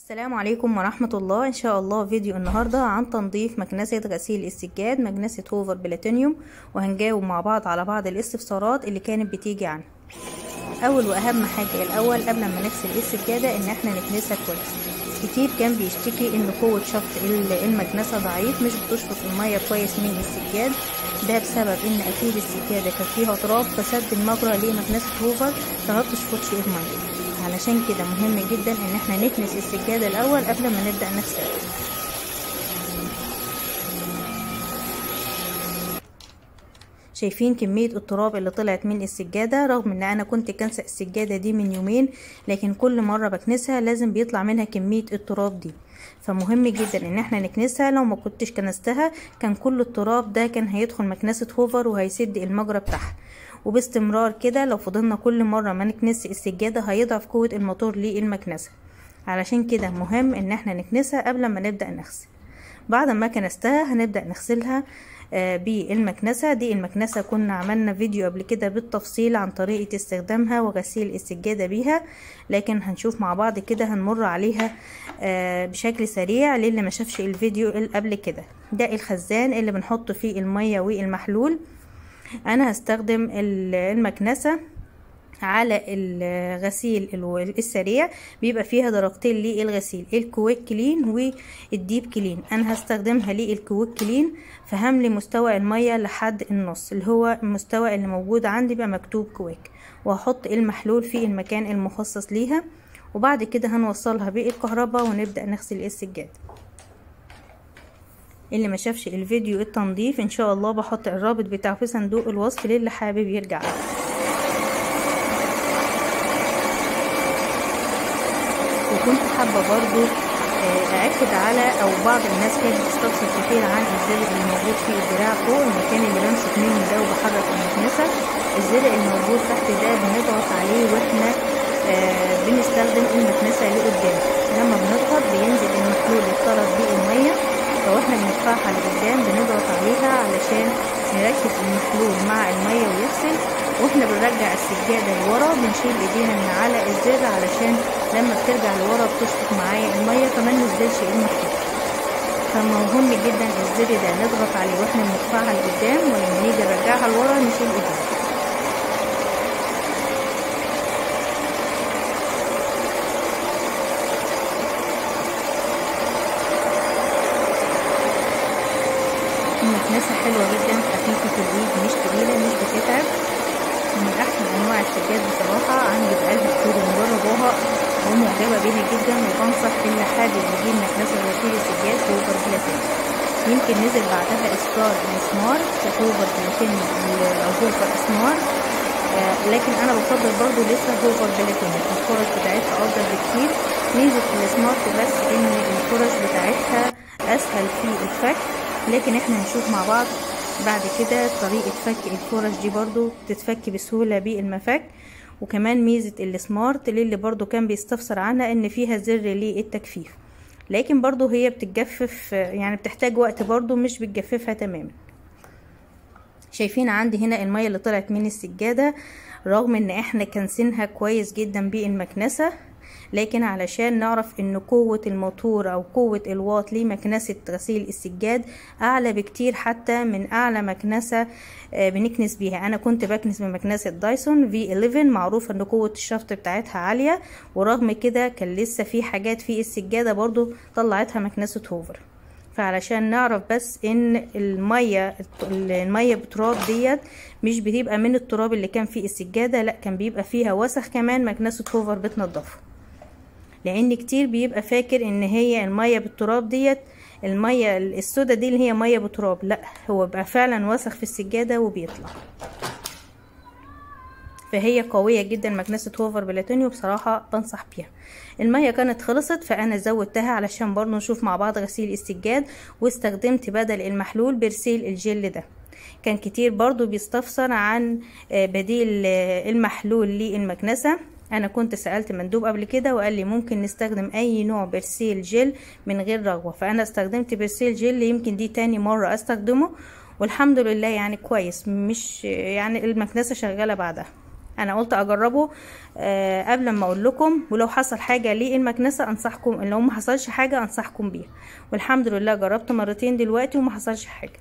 السلام عليكم ورحمة الله إن شاء الله فيديو النهاردة عن تنظيف مكنسة غسيل السجاد مكنسة هوفر بلاتينيوم وهنجاوب مع بعض على بعض الاستفسارات اللي كانت بتيجي عنها أول وأهم حاجة الأول قبل ما نغسل السجادة إن احنا نكنسها كويس كتير كان بيشتكي إن قوة شفط المكنسة ضعيف مش بتشفط المية كويس من السجاد ده بسبب إن أكيد السجادة كان فيها تراب فسد المجرى لمكنسة هوفر فما بتشفطش المية علشان كده مهم جدا ان احنا نكنس السجادة الاول قبل ما نبدأ نغسلها شايفين كمية التراب اللي طلعت من السجادة رغم ان انا كنت كنسة السجادة دي من يومين لكن كل مرة بكنسها لازم بيطلع منها كمية التراب دي فمهم جدا ان احنا نكنسها لو ما كنتش كنستها كان كل التراب ده كان هيدخل مكنسة هوفر وهيسد المجرى بتاعها وباستمرار كده لو فضلنا كل مرة ما نكنس السجادة هيضعف قوة الموتور للمكنسة علشان كده مهم ان احنا نكنسها قبل ما نبدأ نغسل بعد ما كنستها هنبدأ نغسلها آه بالمكنسة دي المكنسة كنا عملنا فيديو قبل كده بالتفصيل عن طريقة استخدامها وغسيل السجادة بيها لكن هنشوف مع بعض كده هنمر عليها آه بشكل سريع للي ما شافش الفيديو اللي قبل كده ده الخزان اللي بنحط فيه المية والمحلول انا هستخدم المكنسة على الغسيل السريع بيبقى فيها درجتين للغسيل الكويك كلين والديب كلين انا هستخدمها للكويك كلين فهملي مستوى المية لحد النص اللي هو المستوى اللي موجود عندي بقى مكتوب كويك وهحط المحلول في المكان المخصص ليها وبعد كده هنوصلها بالكهرباء ونبدأ نغسل السجاد اللي ما شافش الفيديو التنظيف ان شاء الله بحط الرابط بتاعه في صندوق الوصف للي حابب يرجع له وكنت حابة برضو أأكد على أو بعض الناس كانت بتستفسر كتير عن الزر اللي موجود في الدراع فوق المكان اللي بمسك منه ده وبحرك المكنسة الزر الموجود تحت ده بنضغط عليه واحنا بنستخدم المكنسة لقدام لما بنضغط بينزل المحلول يختلط بالمية فواحنا بندفعها لقدام بنضغط عليها علشان نركز المحلول مع المية ويغسل واحنا بنرجع السجادة لورا بنشيل ايدينا من على الزر علشان لما بترجع لورا بتشفط معايا المية فما ننزلش المحلول فمهم جدا الزر ده نضغط عليه واحنا بندفعها لقدام ولما نيجي نرجعها لورا نشيل ايدينا المكنسة حلوة جدا خفيفة في الايد مش تقيلة مش بتتعب من احسن انواع السجاد بصراحة عندي بقالها كتير مجرباها ومعجبة بيها جدا وبنصح اللي حابب يجيب مكنسة غسيل السجاد هوفر بلاتين يمكن نزل بعدها اصدار السمار هوفر بلاتين او هوفر اسمار آه لكن انا بفضل برضو لسه هوفر بلاتين الفرش بتاعتها افضل بكتير ميزة السمارت بس ان الفرش بتاعتها اسهل في الفك لكن احنا هنشوف مع بعض بعد كده طريقة فك الفرش دي برضو تتفك بسهولة بالمفك وكمان ميزة السمارت للي برضو كان بيستفسر عنها ان فيها زر للتجفيف لكن برضو هي بتتجفف يعني بتحتاج وقت برضو مش بتجففها تماما شايفين عندي هنا المية اللي طلعت من السجادة رغم ان احنا كنسينها كويس جدا بالمكنسة لكن علشان نعرف ان قوة الموتور او قوة الواط لمكنسة غسيل السجاد اعلى بكتير حتى من اعلى مكنسة بنكنس بيها انا كنت بكنس بمكنسة دايسون في 11 معروفة ان قوة الشفط بتاعتها عالية ورغم كده كان لسه في حاجات في السجادة برضو طلعتها مكنسة هوفر فعلشان نعرف بس ان المية المية بتراب ديت مش بتبقى من التراب اللي كان في السجادة لا كان بيبقى فيها وسخ كمان مكنسة هوفر بتنضفه لان كتير بيبقى فاكر ان هي المية بالتراب ديت المية السودا دي اللي هي مية بتراب لا هو بقى فعلا وسخ في السجادة وبيطلع فهي قوية جدا مكنسة هوفر بلاتوني وبصراحة بنصح بيها المية كانت خلصت فانا زودتها علشان برضو نشوف مع بعض غسيل السجاد واستخدمت بدل المحلول برسيل الجل ده كان كتير برضو بيستفسر عن بديل المحلول للمكنسة انا كنت سألت مندوب قبل كده وقال لي ممكن نستخدم اي نوع برسيل جل من غير رغوة فانا استخدمت برسيل جل يمكن دي تاني مرة استخدمه والحمد لله يعني كويس مش يعني المكنسة شغالة بعدها انا قلت اجربه آه قبل ما اقول لكم ولو حصل حاجه للمكنسه انصحكم لو ما حصلش حاجه انصحكم بيها والحمد لله جربت مرتين دلوقتي وما حصلش حاجه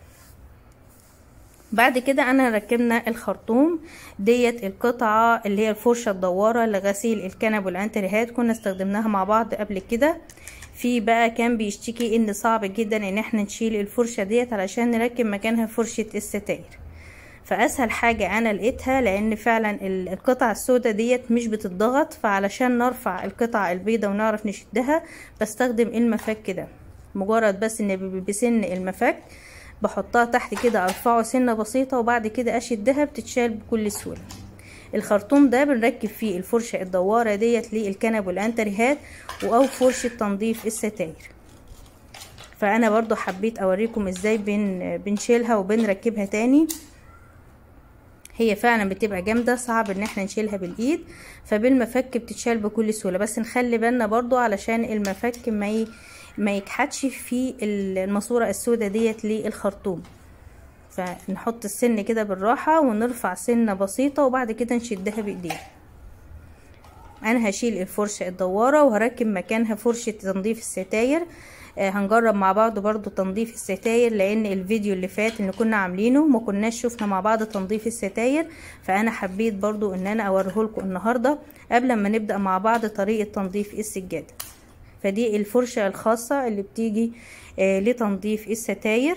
بعد كده انا ركبنا الخرطوم ديت القطعة اللي هي الفرشة الدوارة لغسيل الكنب والانتريهات كنا استخدمناها مع بعض قبل كده في بقى كان بيشتكي ان صعب جدا ان احنا نشيل الفرشة ديت علشان نركب مكانها فرشة الستاير فاسهل حاجة انا لقيتها لان فعلا القطع السوداء ديت مش بتضغط فعلشان نرفع القطع البيضة ونعرف نشدها بستخدم المفك ده مجرد بس ان بسن المفك بحطها تحت كده ارفعه سنة بسيطة وبعد كده اشدها بتتشال بكل سهولة الخرطوم ده بنركب فيه الفرشة الدوارة ديت للكنب والانتريهات او فرشة تنظيف الستاير فانا برضو حبيت اوريكم ازاي بن بنشيلها وبنركبها تاني هي فعلا بتبقى جامدة صعب ان احنا نشيلها بالايد فبالمفك بتتشال بكل سهولة بس نخلي بالنا برضو علشان المفك ما ي... ما يكحتش في الماسورة السوداء ديت للخرطوم فنحط السن كده بالراحة ونرفع سنة بسيطة وبعد كده نشدها بايدينا انا هشيل الفرشة الدوارة وهركب مكانها فرشة تنظيف الستاير آه هنجرب مع بعض برضو تنظيف الستاير لان الفيديو اللي فات اللي كنا عاملينه ما كناش شفنا مع بعض تنظيف الستاير فانا حبيت برضو ان انا اوريه لكم النهاردة قبل ما نبدأ مع بعض طريقة تنظيف السجادة فدي الفرشة الخاصة اللي بتيجي آه لتنظيف الستاير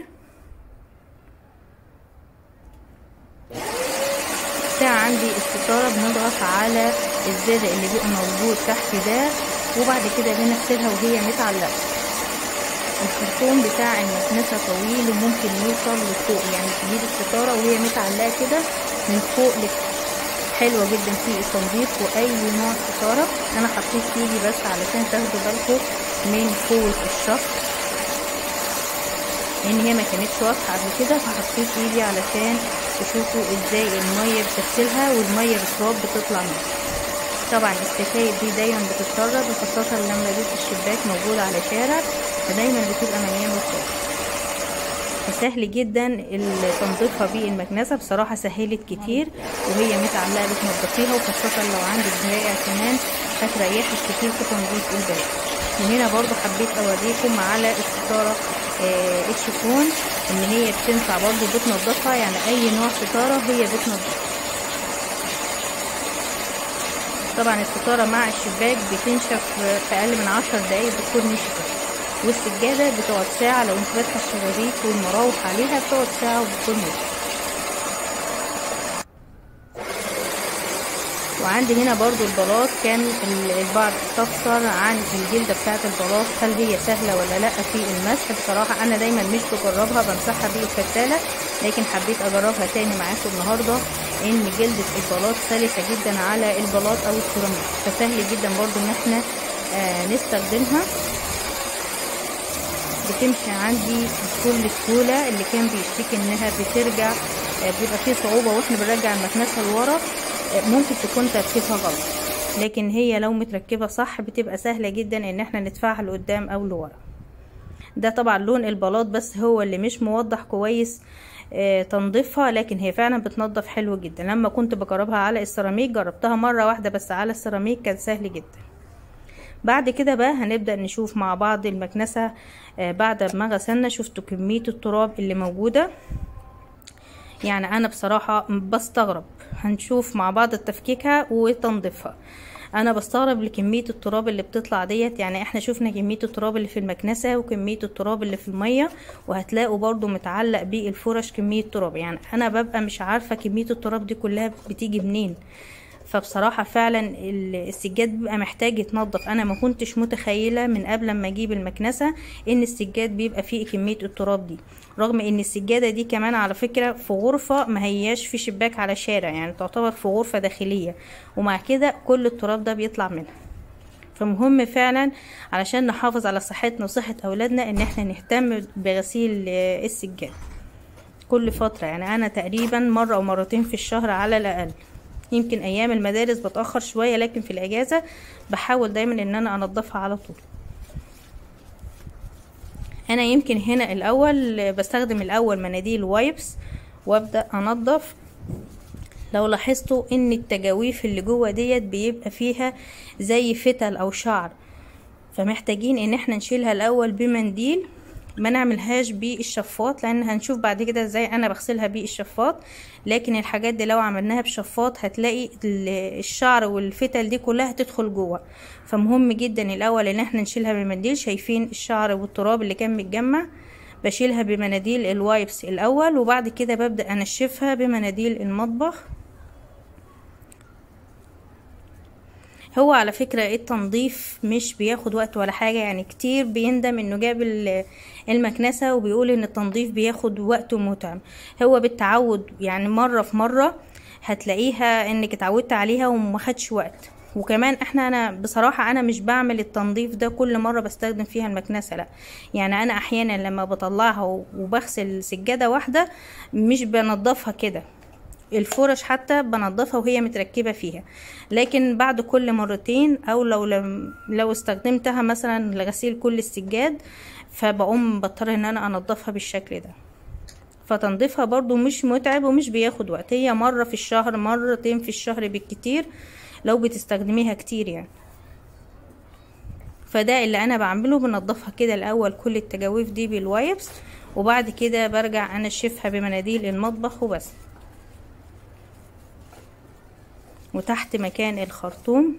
بتاع عندي الستارة بنضغط على الزر اللي بيبقى موجود تحت ده وبعد كده بنغسلها وهي متعلقة الخرطوم بتاع المكنسة طويل وممكن يوصل لفوق يعني تجيب الستارة وهي متعلقة كده من فوق لتحت حلوة جدا في التنظيف واي نوع ستارة انا حطيت ايدي بس علشان تاخدوا بالكم من فوق الشخص لان هي ما كانتش واضحة قبل كده فحطيت ايدي علشان تشوفوا ازاي المية بتغسلها والمية بتراب بتطلع منها طبعا الستاير دي دايما بتتسرب وخاصة لما بيبقى الشباك موجود على شارع فدايما بتبقى مليانة تراب فسهل جدا تنظيفها بالمكنسة بصراحة سهلت كتير وهي متعلقة بتنضفيها وخاصة لو عندك دراع كمان هتريحك كتير في تنظيف الباب وهنا برضو حبيت اوريكم على الستارة آه الشيفون ان هي بتنفع برضو بتنضفها يعني اي نوع ستارة هي بتنضفها طبعا الستارة مع الشباك بتنشف في اقل من عشر دقايق بتكون نشفت والسجادة بتقعد ساعة لو انت فاتحة الشبابيك والمراوح عليها بتقعد ساعة وبتكون نشفت وعندي هنا برضو البلاط كان البعض استفسر عن الجلدة بتاعة البلاط هل هي سهلة ولا لا في المسح بصراحة انا دايما مش بجربها بمسحها بالفتالة لكن حبيت اجربها تاني معاكم النهاردة ان جلدة البلاط سلسة جدا على البلاط او السيراميك فسهل جدا برضو ان احنا آه نستخدمها بتمشي عندي بكل سهولة اللي كان بيشتكي انها بترجع آه بيبقى فيه صعوبة واحنا بنرجع المكنسة لورا ممكن تكون تركيبها غلط لكن هي لو متركبة صح بتبقى سهلة جدا ان احنا ندفعها لقدام او لورا ده طبعا لون البلاط بس هو اللي مش موضح كويس اه تنظيفها لكن هي فعلا بتنظف حلو جدا لما كنت بجربها على السيراميك جربتها مرة واحدة بس على السيراميك كان سهل جدا بعد كده بقى هنبدأ نشوف مع بعض المكنسة اه بعد ما غسلنا شفتوا كمية التراب اللي موجودة يعني انا بصراحة بستغرب هنشوف مع بعض تفكيكها وتنظيفها انا بستغرب لكمية التراب اللي بتطلع ديت يعني احنا شفنا كمية التراب اللي في المكنسة وكمية التراب اللي في المية وهتلاقوا برضو متعلق بالفرش كمية تراب يعني انا ببقى مش عارفة كمية التراب دي كلها بتيجي منين فبصراحة فعلا السجاد بيبقى محتاج يتنضف انا ما كنتش متخيلة من قبل ما اجيب المكنسة ان السجاد بيبقى فيه كمية التراب دي رغم ان السجادة دي كمان على فكرة في غرفة ما هياش في شباك على شارع يعني تعتبر في غرفة داخلية ومع كده كل التراب ده بيطلع منها فمهم فعلا علشان نحافظ على صحتنا وصحة اولادنا ان احنا نهتم بغسيل السجاد كل فترة يعني انا تقريبا مرة او مرتين في الشهر على الاقل يمكن ايام المدارس بتاخر شويه لكن في الاجازه بحاول دايما ان انا انضفها على طول انا يمكن هنا الاول بستخدم الاول مناديل وايبس وابدا انضف لو لاحظتوا ان التجاويف اللي جوه ديت بيبقى فيها زي فتل او شعر فمحتاجين ان احنا نشيلها الاول بمنديل ما نعملهاش بالشفاط لان هنشوف بعد كده ازاي انا بغسلها بالشفاط لكن الحاجات دي لو عملناها بشفاط هتلاقي الشعر والفتل دي كلها تدخل جوه فمهم جدا الاول ان احنا نشيلها بمنديل شايفين الشعر والتراب اللي كان متجمع بشيلها بمناديل الوايبس الاول وبعد كده ببدأ انشفها بمناديل المطبخ هو على فكرة التنظيف مش بياخد وقت ولا حاجة يعني كتير بيندم انه جاب المكنسة وبيقول ان التنظيف بياخد وقت ومتعب هو بالتعود يعني مرة في مرة هتلاقيها انك اتعودت عليها وما خدش وقت وكمان احنا انا بصراحة انا مش بعمل التنظيف ده كل مرة بستخدم فيها المكنسة لا يعني انا احيانا لما بطلعها وبغسل سجادة واحدة مش بنضفها كده الفرش حتى بنضفها وهي متركبة فيها لكن بعد كل مرتين او لو لم لو استخدمتها مثلا لغسيل كل السجاد فبقوم بضطر ان انا انضفها بالشكل ده فتنظيفها برضو مش متعب ومش بياخد وقت هي مرة في الشهر مرتين في الشهر بالكتير لو بتستخدميها كتير يعني فده اللي انا بعمله بنضفها كده الاول كل التجاويف دي بالوايبس وبعد كده برجع انشفها بمناديل المطبخ وبس وتحت مكان الخرطوم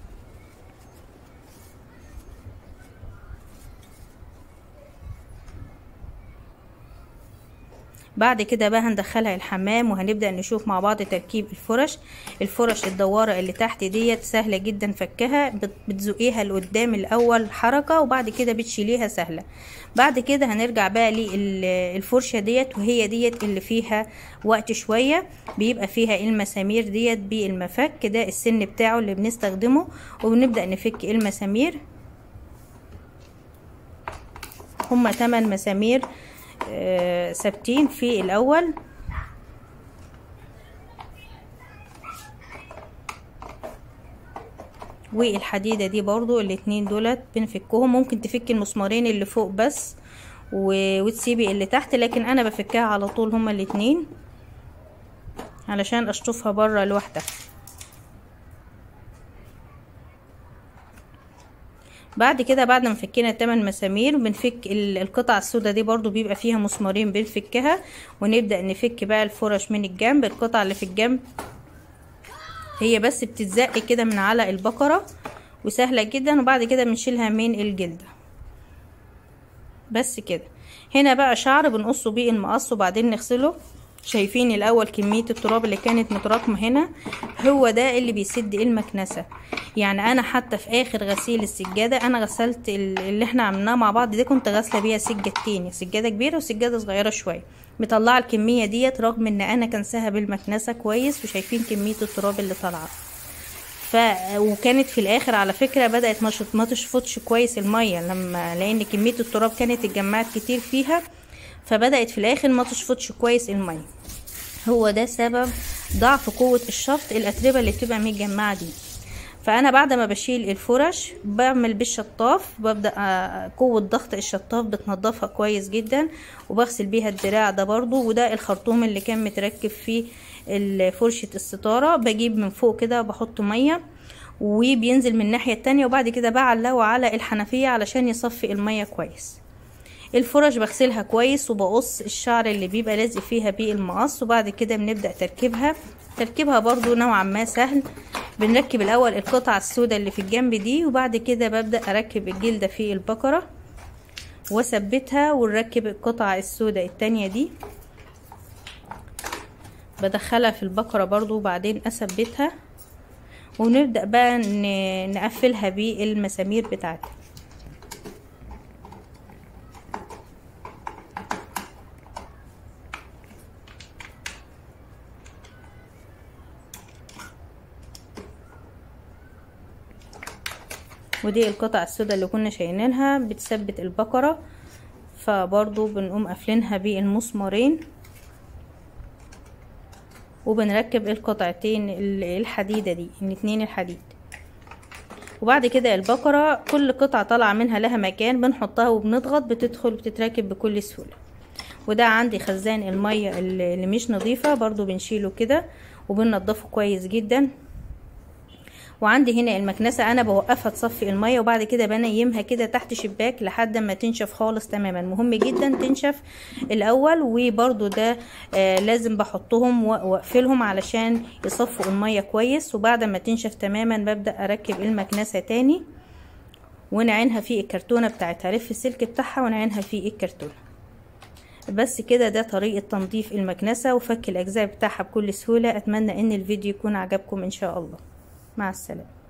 بعد كده بقى هندخلها الحمام وهنبدأ نشوف مع بعض تركيب الفرش الفرش الدوارة اللي تحت ديت سهلة جدا فكها بتزقيها لقدام الأول حركة وبعد كده بتشيليها سهلة بعد كده هنرجع بقى للفرشة ديت وهي ديت اللي فيها وقت شوية بيبقى فيها المسامير ديت بالمفك ده السن بتاعه اللي بنستخدمه وبنبدأ نفك المسامير هما 8 مسامير ثابتين في الاول والحديدة دي برضو الاتنين دولت بنفكهم ممكن تفكي المسمارين اللي فوق بس وتسيبي اللي تحت لكن انا بفكها على طول هما الاتنين علشان اشطفها برا لوحدها بعد كده بعد ما فكينا التمن مسامير بنفك القطع السوداء دي برضو بيبقى فيها مسمارين بنفكها ونبدأ نفك بقى الفرش من الجنب القطع اللي في الجنب هي بس بتتزق كده من على البقرة وسهلة جدا وبعد كده بنشيلها من الجلدة بس كده هنا بقى شعر بنقصه بيه المقص وبعدين نغسله شايفين الاول كمية التراب اللي كانت متراكمة هنا هو ده اللي بيسد المكنسة يعني انا حتى في اخر غسيل السجادة انا غسلت اللي احنا عملناه مع بعض دي كنت غاسلة بيها سجادتين سجادة كبيرة وسجادة صغيرة شوية مطلعة الكمية ديت رغم ان انا كنساها بالمكنسة كويس وشايفين كمية التراب اللي طالعة ف وكانت في الاخر على فكره بدات ما تشفطش كويس الميه لما لان كميه التراب كانت اتجمعت كتير فيها فبدأت في الآخر ما تشفطش كويس المية هو ده سبب ضعف قوة الشفط الأتربة اللي بتبقى متجمعة دي فأنا بعد ما بشيل الفرش بعمل بالشطاف ببدأ قوة ضغط الشطاف بتنضفها كويس جدا وبغسل بيها الدراع ده برضو وده الخرطوم اللي كان متركب فيه فرشة الستارة بجيب من فوق كده بحط مية وبينزل من الناحية التانية وبعد كده بعلقه على الحنفية علشان يصفي المية كويس الفرش بغسلها كويس وبقص الشعر اللي بيبقى لازق فيها بالمقص وبعد كده بنبدأ تركيبها تركيبها برضو نوعا ما سهل بنركب الاول القطعة السوداء اللي في الجنب دي وبعد كده ببدأ اركب الجلدة في البقرة واثبتها ونركب القطعة السوداء التانية دي بدخلها في البقرة برضو وبعدين اثبتها ونبدأ بقى نقفلها بالمسامير بتاعتها ودي القطع السوداء اللي كنا شايلينها بتثبت البقرة فبرضو بنقوم قافلينها بالمسمارين وبنركب القطعتين الحديدة دي الاتنين الحديد وبعد كده البقرة كل قطعة طالعة منها لها مكان بنحطها وبنضغط بتدخل بتتركب بكل سهولة وده عندي خزان المية اللي مش نظيفة برضو بنشيله كده وبننضفه كويس جدا وعندي هنا المكنسة انا بوقفها تصفي المية وبعد كده بنيمها كده تحت شباك لحد ما تنشف خالص تماما مهم جدا تنشف الاول وبرضو ده آه لازم بحطهم واقفلهم علشان يصفوا المية كويس وبعد ما تنشف تماما ببدأ اركب المكنسة تاني ونعينها في الكرتونة بتاعتها لف السلك بتاعها ونعينها في الكرتونة بس كده ده طريقة تنظيف المكنسة وفك الأجزاء بتاعها بكل سهولة أتمنى أن الفيديو يكون عجبكم إن شاء الله مع السلامة